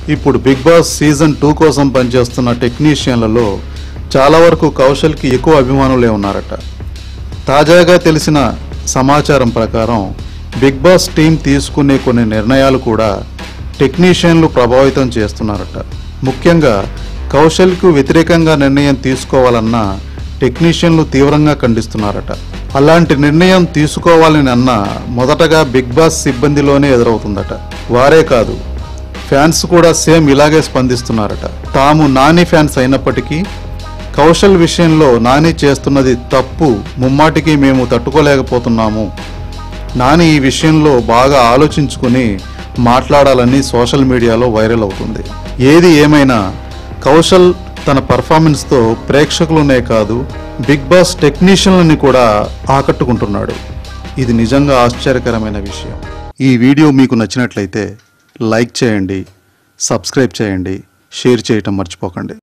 ఇప్పుడు big boss season two కోసం పనిచేస్తున్న టెక్నీషియన్లలో చాలా వరకు కౌశల్కి ఎక్కువ అభిమానులే ఉన్నారట తాజాగా తెలిసిన సమాచారం ప్రకారం బిగ్ బాస్ టీం తీసుకునే కొన్ని నిర్ణయాలు కూడా టెక్నీషియన్లు ప్రభావితం చేస్తున్నారట ముఖ్యంగా కౌశల్కు వ్యతిరేకంగా నిర్ణయం తీసుకోవాలన్న టెక్నీషియన్లు తీవ్రంగా ఖండిస్తున్నారట అలాంటి నిర్ణయం తీసుకోవాలని అన్న మొదటగా బిగ్ బాస్ సిబ్బందిలోనే ఎదురవుతుందట వారే కాదు ఫ్యాన్స్ కూడా సేమ్ ఇలాగే స్పందిస్తున్నారట తాము నాని ఫ్యాన్స్ అయినప్పటికీ కౌశల్ విషయంలో నాని చేస్తున్నది తప్పు ముమ్మాటికి మేము తట్టుకోలేకపోతున్నాము నాని ఈ విషయంలో బాగా ఆలోచించుకుని మాట్లాడాలని సోషల్ మీడియాలో వైరల్ అవుతుంది ఏది ఏమైనా కౌశల్ తన పర్ఫార్మెన్స్తో ప్రేక్షకులనే కాదు బిగ్ బాస్ టెక్నీషియన్లని కూడా ఆకట్టుకుంటున్నాడు ఇది నిజంగా ఆశ్చర్యకరమైన విషయం ఈ వీడియో మీకు నచ్చినట్లయితే లైక్ చేయండి సబ్స్క్రైబ్ చేయండి షేర్ చేయటం మర్చిపోకండి